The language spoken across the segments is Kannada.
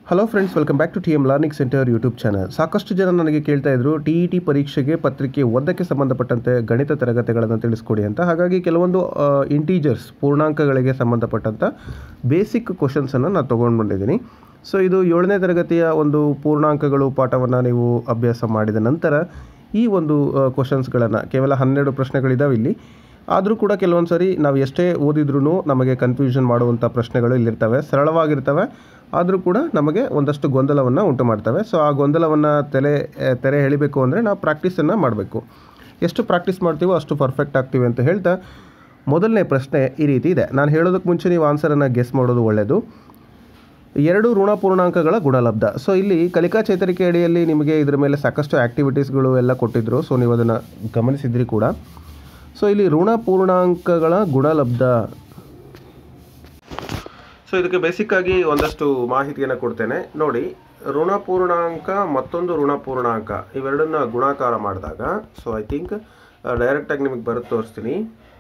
hello friends welcome back to T M learning centre YouTube channel ಸಾಕಷ್ಟು ಜನ ನನಗೆ ಕೇಳ್ತಾ ಇದ್ರು ಟಿ ಇ ಟಿ ಪರೀಕ್ಷೆಗೆ ಪತ್ರಿಕೆ ಒಂದಕ್ಕೆ ಸಂಬಂಧಪಟ್ಟಂತೆ ಗಣಿತ ತರಗತಿಗಳನ್ನು ತಿಳಿಸ್ಕೊಡಿ ಅಂತ ಹಾಗಾಗಿ ಕೆಲವೊಂದು ಇಂಟೀಜರ್ಸ್ ಪೂರ್ಣಾಂಕಗಳಿಗೆ ಸಂಬಂಧಪಟ್ಟಂಥ ಬೇಸಿಕ್ ಕ್ವಶನ್ಸನ್ನು ನಾನು ತೊಗೊಂಡು ಬಂದಿದ್ದೀನಿ ಸೊ ಇದು ಏಳನೇ ತರಗತಿಯ ಒಂದು ಪೂರ್ಣಾಂಕಗಳು ಪಾಠವನ್ನು ನೀವು ಅಭ್ಯಾಸ ಮಾಡಿದ ನಂತರ ಈ ಒಂದು ಕ್ವಶನ್ಸ್ಗಳನ್ನು ಕೇವಲ ಹನ್ನೆರಡು ಪ್ರಶ್ನೆಗಳಿದ್ದಾವೆ ಇಲ್ಲಿ ಆದರೂ ಕೂಡ ಕೆಲವೊಂದು ಸರಿ ನಾವು ಎಷ್ಟೇ ಓದಿದ್ರೂ ನಮಗೆ ಕನ್ಫ್ಯೂಷನ್ ಮಾಡುವಂಥ ಪ್ರಶ್ನೆಗಳು ಇಲ್ಲಿರ್ತವೆ ಸರಳವಾಗಿರ್ತವೆ ಆದರೂ ಕೂಡ ನಮಗೆ ಒಂದಷ್ಟು ಗೊಂದಲವನ್ನು ಉಂಟು ಮಾಡ್ತವೆ ಸೊ ಆ ಗೊಂದಲವನ್ನು ತಲೆ ಆ, ತೆರೆ ಎಳಿಬೇಕು ಅಂದರೆ ನಾವು ಪ್ರಾಕ್ಟೀಸನ್ನು ಮಾಡಬೇಕು ಎಷ್ಟು ಪ್ರಾಕ್ಟೀಸ್ ಮಾಡ್ತೀವೋ ಅಷ್ಟು ಪರ್ಫೆಕ್ಟ್ ಆಗ್ತೀವಿ ಅಂತ ಹೇಳ್ತಾ ಮೊದಲನೇ ಪ್ರಶ್ನೆ ಈ ರೀತಿ ಇದೆ ನಾನು ಹೇಳೋದಕ್ಕೆ ಮುಂಚೆ ನೀವು ಆನ್ಸರನ್ನು ಗೆಸ್ ಮಾಡೋದು ಒಳ್ಳೆಯದು ಎರಡು ಋಣ ಪೂರ್ಣಾಂಕಗಳ ಗುಣಲಬ್ಧ ಸೊ ಇಲ್ಲಿ ಕಲಿಕಾ ಚೇತರಿಕೆ ಅಡಿಯಲ್ಲಿ ನಿಮಗೆ ಇದರ ಮೇಲೆ ಸಾಕಷ್ಟು ಆ್ಯಕ್ಟಿವಿಟೀಸ್ಗಳು ಎಲ್ಲ ಕೊಟ್ಟಿದ್ದರು ಸೊ ನೀವು ಅದನ್ನು ಗಮನಿಸಿದ್ರಿ ಕೂಡ ಸೊ ಇಲ್ಲಿ ಋಣ ಪೂರ್ಣಾಂಕಗಳ ಗುಣಲಬ್ಧ ಸೊ ಇದಕ್ಕೆ ಬೇಸಿಕ್ಕಾಗಿ ಒಂದಷ್ಟು ಮಾಹಿತಿಯನ್ನು ಕೊಡ್ತೇನೆ ನೋಡಿ ಋಣ ಪೂರ್ಣಾಂಕ ಮತ್ತೊಂದು ಋಣ ಪೂರ್ಣಾಂಕ ಇವೆರಡನ್ನ ಗುಣಾಕಾರ ಮಾಡಿದಾಗ ಸೊ ಐ ಥಿಂಕ್ ಡೈರೆಕ್ಟಾಗಿ ನಿಮಗೆ ಬರುತ್ತೆ ತೋರಿಸ್ತೀನಿ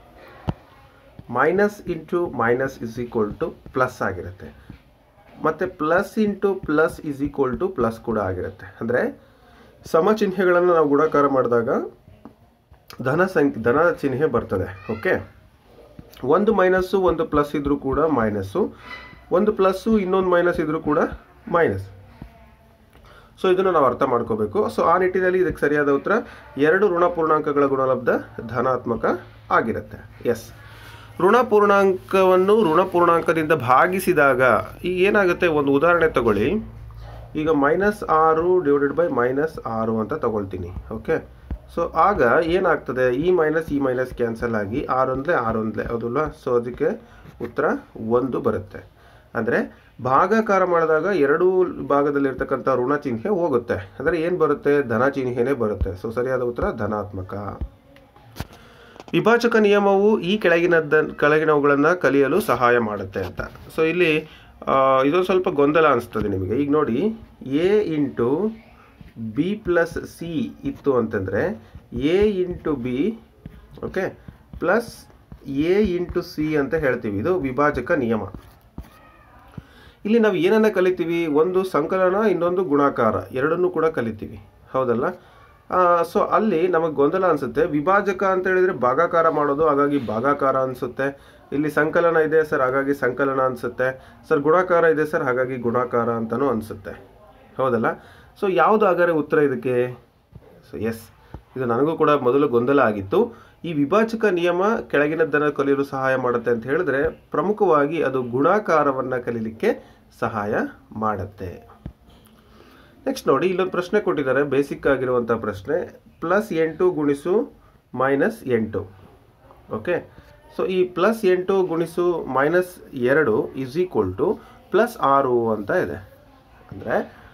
minus into minus is equal to plus ಆಗಿರುತ್ತೆ ಮತ್ತು plus into plus is equal to plus ಕೂಡ ಆಗಿರುತ್ತೆ ಅಂದರೆ ಸಮ ಚಿಹ್ನೆಗಳನ್ನು ನಾವು ಗುಣಾಕಾರ ಮಾಡಿದಾಗ ಧನ ಸಂಖ್ಯೆ ಧನ ಚಿಹ್ನೆ ಬರ್ತದೆ ಓಕೆ ಒಂದು ಮೈನಸ್ಸು ಒಂದು ಪ್ಲಸ್ ಇದ್ದರೂ ಕೂಡ ಮೈನಸ್ಸು ಒಂದು ಪ್ಲಸ್ಸು ಇನ್ನೊಂದು ಮೈನಸ್ ಇದ್ದರೂ ಕೂಡ ಮೈನಸ್ ಸೊ ಇದನ್ನು ನಾವು ಅರ್ಥ ಮಾಡ್ಕೋಬೇಕು ಸೊ ಆ ನಿಟ್ಟಿನಲ್ಲಿ ಇದಕ್ಕೆ ಸರಿಯಾದ ಉತ್ತರ ಎರಡು ಋಣ ಪೂರ್ಣಾಂಕಗಳ ಗುಣಲಬ್ಧ ಧನಾತ್ಮಕ ಆಗಿರುತ್ತೆ ಎಸ್ ಋಣ ಪೂರ್ಣಾಂಕವನ್ನು ಋಣ ಪೂರ್ಣಾಂಕದಿಂದ ಭಾಗಿಸಿದಾಗ ಈಗ ಏನಾಗುತ್ತೆ ಒಂದು ಉದಾಹರಣೆ ತಗೊಳ್ಳಿ ಈಗ ಮೈನಸ್ ಆರು ಡಿವೈಡೆಡ್ ಬೈ ಮೈನಸ್ ಆರು ಅಂತ ತಗೊಳ್ತೀನಿ ಓಕೆ ಸೊ ಆಗ ಏನಾಗ್ತದೆ ಈ ಮೈನಸ್ ಈ ಮೈನಸ್ ಕ್ಯಾನ್ಸಲ್ ಆಗಿ ಆರು ಅಂದರೆ ಆರು ಒಂದಲೇ ಹೌದಲ್ವಾ ಸೊ ಅದಕ್ಕೆ ಉತ್ತರ ಒಂದು ಬರುತ್ತೆ ಅಂದರೆ ಭಾಗಾಕಾರ ಮಾಡಿದಾಗ ಎರಡೂ ಭಾಗದಲ್ಲಿರ್ತಕ್ಕಂಥ ಋಣ ಚಿಹ್ನೆ ಹೋಗುತ್ತೆ ಅಂದರೆ ಏನು ಬರುತ್ತೆ ಧನ ಚಿಹ್ನೆನೇ ಬರುತ್ತೆ ಸೊ ಸರಿಯಾದ ಉತ್ತರ ಧನಾತ್ಮಕ ವಿಭಾಜಕ ನಿಯಮವು ಈ ಕೆಳಗಿನದ್ದ ಕೆಳಗಿನವುಗಳನ್ನು ಕಲಿಯಲು ಸಹಾಯ ಮಾಡುತ್ತೆ ಅಂತ ಸೊ ಇಲ್ಲಿ ಆ, ಇದೊಂದು ಸ್ವಲ್ಪ ಗೊಂದಲ ಅನಿಸ್ತದೆ ನಿಮಗೆ ಈಗ ನೋಡಿ A into B plus C ಇತ್ತು ಅಂತಂದರೆ A into B okay plus A into C ಅಂತ ಹೇಳ್ತೀವಿ ಇದು ವಿಭಾಜಕ ನಿಯಮ ಇಲ್ಲಿ ನಾವು ಏನನ್ನ ಕಲಿತೀವಿ ಒಂದು ಸಂಕಲನ ಇನ್ನೊಂದು ಗುಣಾಕಾರ ಎರಡನ್ನೂ ಕೂಡ ಕಲಿತೀವಿ ಹೌದಲ್ಲ ಸೊ ಅಲ್ಲಿ ನಮಗೆ ಗೊಂದಲ ಅನಿಸುತ್ತೆ ವಿಭಾಜಕ ಅಂತ ಹೇಳಿದರೆ ಭಾಗಾಕಾರ ಮಾಡೋದು ಹಾಗಾಗಿ ಭಾಗಾಕಾರ ಅನಿಸುತ್ತೆ ಇಲ್ಲಿ ಸಂಕಲನ ಇದೆ ಸರ್ ಹಾಗಾಗಿ ಸಂಕಲನ ಅನಿಸುತ್ತೆ ಸರ್ ಗುಣಾಕಾರ ಇದೆ ಸರ್ ಹಾಗಾಗಿ ಗುಣಾಕಾರ ಅಂತಲೂ ಅನಿಸುತ್ತೆ ಹೌದಲ್ಲ ಸೊ ಯಾವುದು ಹಾಗಾದ್ರೆ ಉತ್ತರ ಇದಕ್ಕೆ ಸೊ ಎಸ್ ಇದು ನನಗೂ ಕೂಡ ಮೊದಲು ಗೊಂದಲ ಆಗಿತ್ತು ಈ ವಿಭಾಜಕ ನಿಯಮ ಕೆಳಗಿನದ್ದನ್ನು ಕಲಿಯಲು ಸಹಾಯ ಮಾಡುತ್ತೆ ಅಂತ ಹೇಳಿದ್ರೆ ಪ್ರಮುಖವಾಗಿ ಅದು ಗುಣಾಕಾರವನ್ನು ಕಲೀಲಿಕ್ಕೆ ಸಹಾಯ ಮಾಡುತ್ತೆ ನೆಕ್ಸ್ಟ್ ನೋಡಿ ಇಲ್ಲೊಂದು ಪ್ರಶ್ನೆ ಕೊಟ್ಟಿದ್ದಾರೆ ಬೇಸಿಕ್ ಆಗಿರುವಂಥ ಪ್ರಶ್ನೆ ಪ್ಲಸ್ ಎಂಟು ಗುಣಿಸು ಮೈನಸ್ ಎಂಟು ಓಕೆ ಸೊ ಈ ಪ್ಲಸ್ ಎಂಟು ಗುಣಿಸು ಮೈನಸ್ ಎರಡು ಇಸ್ ಈಕ್ವಲ್ ಟು ಪ್ಲಸ್ ಆರು ಅಂತ ಇದೆ ಅಂದರೆ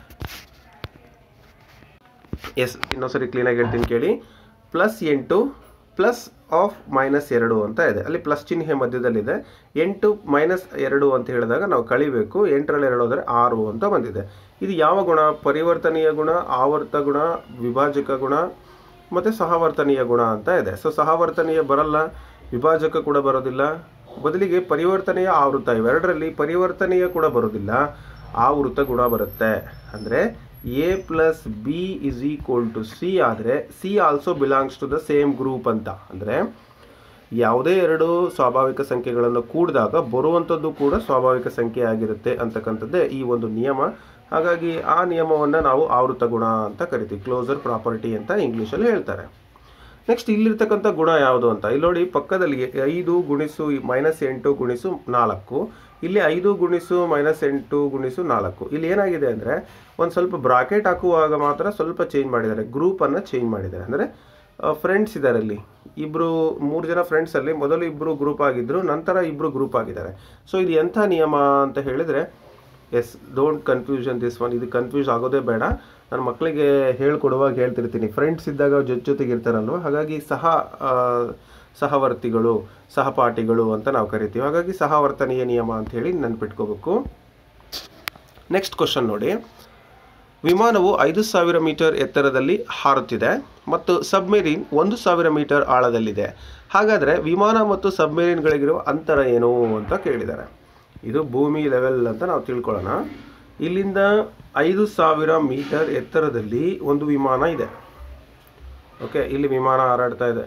ಎಸ್ ಇನ್ನೊಂದ್ಸರಿ ಕ್ಲೀನಾಗಿ ಹೇಳ್ತೀನಿ ಕೇಳಿ ಪ್ಲಸ್ ಎಂಟು ಪ್ಲಸ್ ಆಫ್ ಮೈನಸ್ ಎರಡು ಅಂತ ಇದೆ ಅಲ್ಲಿ ಪ್ಲಸ್ ಚಿಹ್ನೆ ಮಧ್ಯದಲ್ಲಿದೆ ಎಂಟು ಮೈನಸ್ ಎರಡು ಅಂತ ಹೇಳಿದಾಗ ನಾವು ಕಳಿಬೇಕು ಎಂಟರಲ್ಲಿ ಎರಡು ಹೋದರೆ ಆರು ಅಂತ ಬಂದಿದೆ ಇದು ಯಾವ ಗುಣ ಪರಿವರ್ತನೀಯ ಗುಣ ಆವರ್ತ ಗುಣ ವಿಭಾಜಕ ಗುಣ ಮತ್ತು ಸಹವರ್ತನೀಯ ಗುಣ ಅಂತ ಇದೆ ಸೊ ಸಹವರ್ತನೀಯ ಬರಲ್ಲ ವಿಭಾಜಕ ಕೂಡ ಬರೋದಿಲ್ಲ ಬದಲಿಗೆ ಪರಿವರ್ತನೆಯ ಆವೃತ್ತ ಇವೆರಡರಲ್ಲಿ ಪರಿವರ್ತನೀಯ ಕೂಡ ಬರೋದಿಲ್ಲ ಆವೃತ್ತ ಗುಣ ಬರುತ್ತೆ ಅಂದರೆ A plus B is equal to C ಆದರೆ C also belongs to the same group ಅಂತ ಅಂದರೆ ಯಾವುದೇ ಎರಡು ಸ್ವಾಭಾವಿಕ ಸಂಖ್ಯೆಗಳನ್ನು ಕೂಡಿದಾಗ ಬರುವಂಥದ್ದು ಕೂಡ ಸ್ವಾಭಾವಿಕ ಸಂಖ್ಯೆ ಆಗಿರುತ್ತೆ ಅಂತಕ್ಕಂಥದ್ದೇ ಈ ಒಂದು ನಿಯಮ ಹಾಗಾಗಿ ಆ ನಿಯಮವನ್ನು ನಾವು ಆವೃತ್ತ ಗುಣ ಅಂತ ಕರಿತೀವಿ ಕ್ಲೋಸರ್ ಪ್ರಾಪರ್ಟಿ ಅಂತ ಇಂಗ್ಲೀಷಲ್ಲಿ ಹೇಳ್ತಾರೆ ನೆಕ್ಸ್ಟ್ ಇಲ್ಲಿರ್ತಕ್ಕಂಥ ಗುಣ ಯಾವುದು ಅಂತ ಇಲ್ಲಿ ನೋಡಿ ಪಕ್ಕದಲ್ಲಿ ಐದು ಗುಣಿಸು ಮೈನಸ್ ಎಂಟು ಗುಣಿಸು ನಾಲ್ಕು ಇಲ್ಲಿ ಐದು ಗುಣಿಸು ಮೈನಸ್ ಎಂಟು ಗುಣಿಸು ನಾಲ್ಕು ಇಲ್ಲಿ ಏನಾಗಿದೆ ಅಂದರೆ ಒಂದು ಸ್ವಲ್ಪ ಬ್ರಾಕೆಟ್ ಹಾಕುವಾಗ ಮಾತ್ರ ಸ್ವಲ್ಪ ಚೇಂಜ್ ಮಾಡಿದ್ದಾರೆ ಗ್ರೂಪನ್ನು ಚೇಂಜ್ ಮಾಡಿದ್ದಾರೆ ಅಂದರೆ ಫ್ರೆಂಡ್ಸ್ ಇದ್ದಾರೆ ಅಲ್ಲಿ ಇಬ್ಬರು ಮೂರು ಜನ ಫ್ರೆಂಡ್ಸಲ್ಲಿ ಮೊದಲು ಇಬ್ಬರು ಗ್ರೂಪ್ ಆಗಿದ್ದರು ನಂತರ ಇಬ್ಬರು ಗ್ರೂಪ್ ಆಗಿದ್ದಾರೆ ಸೊ ಇದು ಎಂಥ ನಿಯಮ ಅಂತ ಹೇಳಿದರೆ yes don't confusion this one ಇದು ಕನ್ಫ್ಯೂಸ್ ಆಗೋದೇ ಬೇಡ ನನ್ನ ಮಕ್ಕಳಿಗೆ ಹೇಳ್ಕೊಡುವಾಗ ಹೇಳ್ತಿರ್ತೀನಿ ಫ್ರೆಂಡ್ಸ್ ಇದ್ದಾಗ ಜೊತೆ ಜೊತೆಗೆ ಇರ್ತಾರಲ್ವ ಹಾಗಾಗಿ ಸಹ ಆ, ಸಹವರ್ತಿಗಳು ಸಹಪಾಠಿಗಳು ಅಂತ ನಾವು ಕರಿತೀವಿ ಹಾಗಾಗಿ ಸಹವರ್ತನೀಯ ನಿಯಮ ಅಂತ ಹೇಳಿ ನೆನ್ಪಿಟ್ಕೋಬೇಕು ನೆಕ್ಸ್ಟ್ ಕ್ವಶನ್ ನೋಡಿ ವಿಮಾನವು ಐದು ಸಾವಿರ ಮೀಟರ್ ಎತ್ತರದಲ್ಲಿ ಹಾರುತ್ತಿದೆ ಮತ್ತು ಸಬ್ಮೆರೀನ್ ಒಂದು ಸಾವಿರ ಮೀಟರ್ ಆಳದಲ್ಲಿದೆ ಹಾಗಾದರೆ ವಿಮಾನ ಮತ್ತು ಸಬ್ಮೆರೀನ್ಗಳಿಗಿರುವ ಅಂತರ ಏನು ಅಂತ ಕೇಳಿದ್ದಾರೆ ಇದು ಭೂಮಿ ಲೆವೆಲ್ ಅಂತ ನಾವು ತಿಳ್ಕೊಳ್ಳೋಣ ಇಲ್ಲಿಂದ ಐದು ಸಾವಿರ ಮೀಟರ್ ಎತ್ತರದಲ್ಲಿ ಒಂದು ವಿಮಾನ ಇದೆ ಓಕೆ ಇಲ್ಲಿ ವಿಮಾನ ಹಾರಾಡ್ತಾ ಇದೆ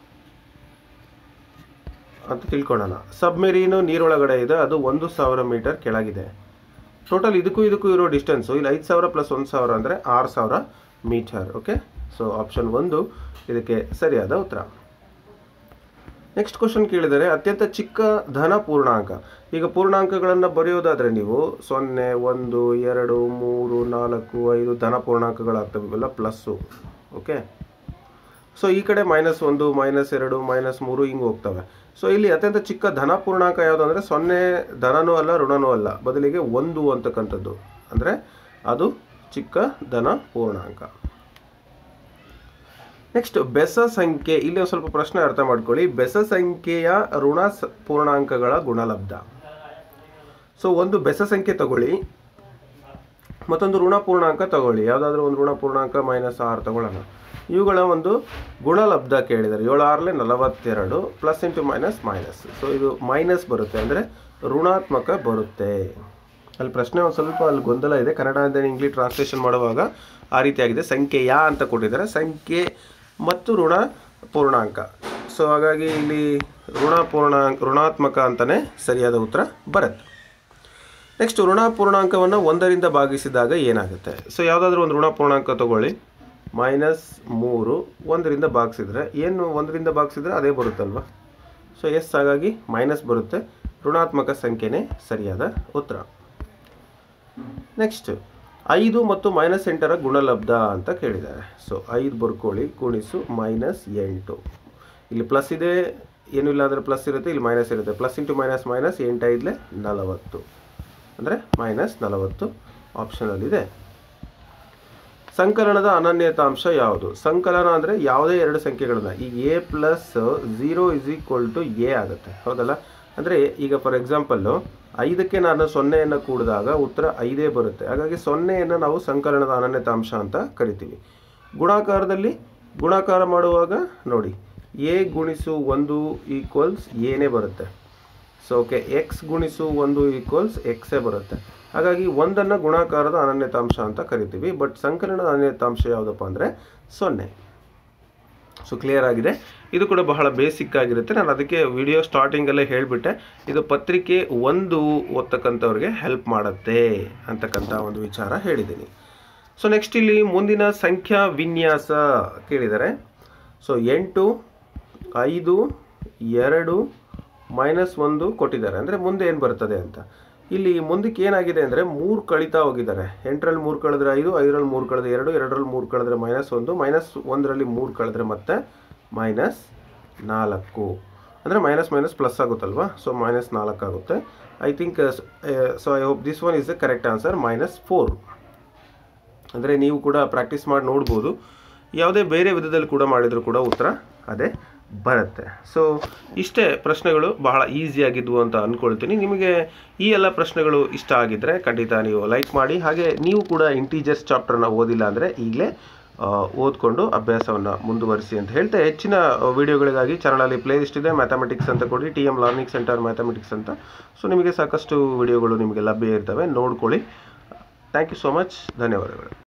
ಅಂತ ತಿಳ್ಕೊಳ್ಳೋಣ ಸಬ್ಮೆರೀನು ನೀರೊಳಗಡೆ ಇದೆ ಅದು ಒಂದು ಸಾವಿರ ಮೀಟರ್ ಕೆಳಗಿದೆ ಟೋಟಲ್ ಇದಕ್ಕೂ ಇದಕ್ಕೂ ಇರೋ ಡಿಸ್ಟೆನ್ಸು ಇಲ್ಲಿ ಐದು ಸಾವಿರ ಪ್ಲಸ್ ಒಂದು ಸಾವಿರ ಅಂದರೆ ಆರು ಸಾವಿರ ಮೀಟರ್ ಓಕೆ ಸೊ ಆಪ್ಷನ್ ಒಂದು ಇದಕ್ಕೆ ಸರಿಯಾದ ಉತ್ತರ ನೆಕ್ಸ್ಟ್ ಕ್ವಶನ್ ಕೇಳಿದರೆ ಅತ್ಯಂತ ಚಿಕ್ಕ ಧನ ಪೂರ್ಣಾಂಕ ಈಗ ಪೂರ್ಣಾಂಕಗಳನ್ನು ಬರೆಯೋದಾದರೆ ನೀವು ಸೊನ್ನೆ ಒಂದು ಎರಡು ಮೂರು ನಾಲ್ಕು ಐದು ಧನ ಪೂರ್ಣಾಂಕಗಳಾಗ್ತವೆ ಇವೆಲ್ಲ ಪ್ಲಸ್ಸು ಓಕೆ ಸೊ ಈ ಕಡೆ ಮೈನಸ್ ಒಂದು ಮೈನಸ್ ಎರಡು ಮೈನಸ್ ಮೂರು ಹಿಂಗೆ ಹೋಗ್ತವೆ ಸೊ ಇಲ್ಲಿ ಅತ್ಯಂತ ಚಿಕ್ಕ ಧನ ಪೂರ್ಣಾಂಕ ಯಾವುದು ಅಂದರೆ ಸೊನ್ನೆ ಧನನೂ ಅಲ್ಲ ಋಣನೂ ಅಲ್ಲ ಬದಲಿಗೆ ಒಂದು ಅಂತಕ್ಕಂಥದ್ದು ಅಂದರೆ ಅದು ಚಿಕ್ಕ ಧನ ಪೂರ್ಣಾಂಕ ನೆಕ್ಸ್ಟ್ ಬೆಸ ಸಂಖ್ಯೆ ಇಲ್ಲಿ ಒಂದು ಸ್ವಲ್ಪ ಪ್ರಶ್ನೆ ಅರ್ಥ ಮಾಡ್ಕೊಳ್ಳಿ ಬೆಸ ಸಂಖ್ಯೆಯ ಋಣ ಸ- ಪೂರ್ಣಾಂಕಗಳ ಗುಣಲಬ್ಧ ಸೊ ಒಂದು ಬೆಸ ಸಂಖ್ಯೆ ತಗೊಳ್ಳಿ ಮತ್ತೊಂದು ಋಣ ಪೂರ್ಣಾಂಕ ತಗೊಳ್ಳಿ ಯಾವುದಾದ್ರೂ ಒಂದು ಋಣ ಪೂರ್ಣಾಂಕ ಮೈನಸ್ ಆರು ತಗೊಳ್ಳೋಣ ಇವುಗಳ ಒಂದು ಗುಣಲಬ್ಧ ಕೇಳಿದ್ದಾರೆ ಏಳು ಆರಲೆ ನಲವತ್ತೆರಡು plus into minus minus so ಇದು ಮೈನಸ್ ಬರುತ್ತೆ ಅಂದರೆ ಋಣಾತ್ಮಕ ಬರುತ್ತೆ ಅಲ್ಲಿ ಪ್ರಶ್ನೆ ಒಂದು ಸ್ವಲ್ಪ ಅಲ್ಲಿ ಗೊಂದಲ ಇದೆ ಕನ್ನಡದಿಂದ ಇಂಗ್ಲೀಷ್ ಟ್ರಾನ್ಸ್ಲೇಷನ್ ಮಾಡುವಾಗ ಆ ರೀತಿಯಾಗಿದೆ ಸಂಖ್ಯೆಯ ಅಂತ ಕೊಟ್ಟಿದ್ದಾರೆ ಸಂಖ್ಯೆ ಮತ್ತು ಋಣ ಪೂರ್ಣಾಂಕ ಸೊ ಹಾಗಾಗಿ ಇಲ್ಲಿ ಋಣ ಪೂರ್ಣಾಂಕ ಋಣಾತ್ಮಕ ಅಂತಲೇ ಸರಿಯಾದ ಉತ್ತರ ಬರುತ್ತೆ ನೆಕ್ಸ್ಟ್ ಋಣ ಪೂರ್ಣಾಂಕವನ್ನು ಒಂದರಿಂದ ಭಾಗಿಸಿದಾಗ ಏನಾಗುತ್ತೆ ಸೊ ಯಾವುದಾದ್ರೂ ಒಂದು ಋಣ ಪೂರ್ಣಾಂಕ ತಗೊಳ್ಳಿ ಮೈನಸ್ ಮೂರು ಒಂದರಿಂದ ಭಾಗಿಸಿದ್ರೆ ಏನು ಒಂದರಿಂದ ಭಾಗಿಸಿದ್ರೆ ಅದೇ ಬರುತ್ತಲ್ವ ಸೊ ಎಸ್ ಹಾಗಾಗಿ ಮೈನಸ್ ಬರುತ್ತೆ ಋಣಾತ್ಮಕ ಸಂಖ್ಯೆನೇ ಸರಿಯಾದ ಉತ್ತರ ನೆಕ್ಸ್ಟ್ ಐದು ಮತ್ತು ಮೈನಸ್ ಎಂಟರ ಗುಣಲಬ್ಧ ಅಂತ ಕೇಳಿದ್ದಾರೆ ಸೊ ಐದು ಬರ್ಕೊಳ್ಳಿ ಗುಣಿಸು ಮೈನಸ್ ಎಂಟು ಇಲ್ಲಿ ಪ್ಲಸ್ ಇದೆ ಏನೂ ಇಲ್ಲ ಅಂದರೆ ಪ್ಲಸ್ ಇರುತ್ತೆ ಇಲ್ಲಿ ಮೈನಸ್ ಇರುತ್ತೆ ಪ್ಲಸ್ ಇಂಟು ಮೈನಸ್ ಮೈನಸ್ ಎಂಟು ಐದಲೆ ನಲವತ್ತು ಅಂದರೆ ಮೈನಸ್ ನಲವತ್ತು ಆಪ್ಷನಲ್ಲಿದೆ ಸಂಕಲನದ ಅನನ್ಯತಾಂಶ ಯಾವುದು ಸಂಕಲನ ಅಂದರೆ ಯಾವುದೇ ಎರಡು ಸಂಖ್ಯೆಗಳನ್ನ ಈ A plus zero is equal to A ಆಗುತ್ತೆ ಹೌದಲ್ಲ ಅಂದರೆ ಈಗ ಫಾರ್ ಎಕ್ಸಾಂಪಲ್ಲು ಐದಕ್ಕೆ ನಾನು ಸೊನ್ನೆಯನ್ನು ಕೂಡಿದಾಗ ಉತ್ತರ ಐದೇ ಬರುತ್ತೆ ಹಾಗಾಗಿ ಸೊನ್ನೆಯನ್ನು ನಾವು ಸಂಕಲನದ ಅನನ್ಯತಾಂಶ ಅಂತ ಕರಿತೀವಿ ಗುಣಾಕಾರದಲ್ಲಿ ಗುಣಾಕಾರ ಮಾಡುವಾಗ ನೋಡಿ ಎ ಗುಣಿಸು ಒಂದು ಈಕ್ವಲ್ಸ್ ಏನೇ ಬರುತ್ತೆ ಸೊ ಓಕೆ ಎಕ್ಸ್ ಗುಣಿಸು ಒಂದು ಈಕ್ವಲ್ಸ್ ಎಕ್ಸೇ ಬರುತ್ತೆ ಹಾಗಾಗಿ ಒಂದನ್ನು ಗುಣಾಕಾರದ ಅನನ್ಯತಾಂಶ ಅಂತ ಕರಿತೀವಿ ಬಟ್ ಸಂಕಲನದ ಅನನ್ಯತಾಂಶ ಯಾವುದಪ್ಪ ಅಂದರೆ ಸೊನ್ನೆ ಸೊ ಕ್ಲಿಯರ್ ಆಗಿದೆ ಇದು ಕೂಡ ಬಹಳ ಬೇಸಿಕ್ ಆಗಿರುತ್ತೆ ನಾನು ಅದಕ್ಕೆ ವಿಡಿಯೋ ಸ್ಟಾರ್ಟಿಂಗಲ್ಲೇ ಹೇಳಿಬಿಟ್ಟೆ ಇದು ಪತ್ರಿಕೆ ಒಂದು ಓದ್ತಕ್ಕಂಥವ್ರಿಗೆ ಹೆಲ್ಪ್ ಮಾಡುತ್ತೆ ಅಂತಕ್ಕಂಥ ಒಂದು ವಿಚಾರ ಹೇಳಿದ್ದೀನಿ ಸೊ ನೆಕ್ಸ್ಟ್ ಇಲ್ಲಿ ಮುಂದಿನ ಸಂಖ್ಯಾ ವಿನ್ಯಾಸ ಕೇಳಿದ್ದಾರೆ ಸೊ ಎಂಟು ಐದು ಎರಡು ಮೈನಸ್ ಒಂದು ಕೊಟ್ಟಿದ್ದಾರೆ ಅಂದರೆ ಮುಂದೆ ಏನು ಬರ್ತದೆ ಅಂತ ಇಲ್ಲಿ ಮುಂದಕ್ಕೆ ಏನಾಗಿದೆ ಅಂದರೆ ಮೂರು ಕಳೀತಾ ಹೋಗಿದ್ದಾರೆ ಎಂಟರಲ್ಲಿ ಮೂರು ಕಳೆದ್ರೆ ಐದು ಐದರಲ್ಲಿ ಮೂರು ಕಳೆದ್ರೆ ಎರಡು ಎರಡರಲ್ಲಿ ಮೂರು ಕಳೆದ್ರೆ ಮೈನಸ್ ಒಂದು ಮೈನಸ್ ಒಂದರಲ್ಲಿ ಮೂರು ಕಳೆದ್ರೆ ಮತ್ತೆ ಮೈನಸ್ ನಾಲ್ಕು ಅಂದರೆ ಮೈನಸ್ ಮೈನಸ್ ಪ್ಲಸ್ ಆಗುತ್ತಲ್ವಾ ಸೊ ಮೈನಸ್ ನಾಲ್ಕು ಆಗುತ್ತೆ I think so I hope this one is the correct answer minus four ಅಂದರೆ ನೀವು ಕೂಡ ಪ್ರಾಕ್ಟೀಸ್ ಮಾಡಿ ನೋಡ್ಬೋದು ಯಾವುದೇ ಬೇರೆ ವಿಧದಲ್ಲಿ ಕೂಡ ಮಾಡಿದರೂ ಕೂಡ ಉತ್ತರ ಅದೇ ಬರುತ್ತೆ ಸೊ ಇಷ್ಟೇ ಪ್ರಶ್ನೆಗಳು ಬಹಳ ಈಸಿಯಾಗಿದ್ವು ಅಂತ ಅಂದ್ಕೊಳ್ತೀನಿ ನಿಮಗೆ ಈ ಎಲ್ಲ ಪ್ರಶ್ನೆಗಳು ಇಷ್ಟ ಆಗಿದ್ದರೆ ಖಂಡಿತ ನೀವು ಲೈಕ್ ಮಾಡಿ ಹಾಗೆ ನೀವು ಕೂಡ ಇಂಟೀಜರ್ಸ್ ಚಾಪ್ಟರ್ನ ಓದಿಲ್ಲ ಅಂದರೆ ಈಗಲೇ ಓದ್ಕೊಂಡು ಅಭ್ಯಾಸವನ್ನು ಮುಂದುವರಿಸಿ ಅಂತ ಹೇಳ್ತಾ ಹೆಚ್ಚಿನ ವಿಡಿಯೋಗಳಿಗಾಗಿ ಚಾನಲಲ್ಲಿ ಪ್ಲೇ ಲಿಸ್ಟ್ ಇದೆ ಮ್ಯಾಥಮೆಟಿಕ್ಸ್ ಅಂತ ಕೊಡಿ T M learning centre mathematics ಅಂತ ಸೊ ನಿಮಗೆ ಸಾಕಷ್ಟು ವಿಡಿಯೋಗಳು ನಿಮಗೆ ಲಭ್ಯ ಇರ್ತವೆ ನೋಡ್ಕೊಳ್ಳಿ ಥ್ಯಾಂಕ್ ಯು ಸೋ ಮಚ್ ಧನ್ಯವಾದಗಳು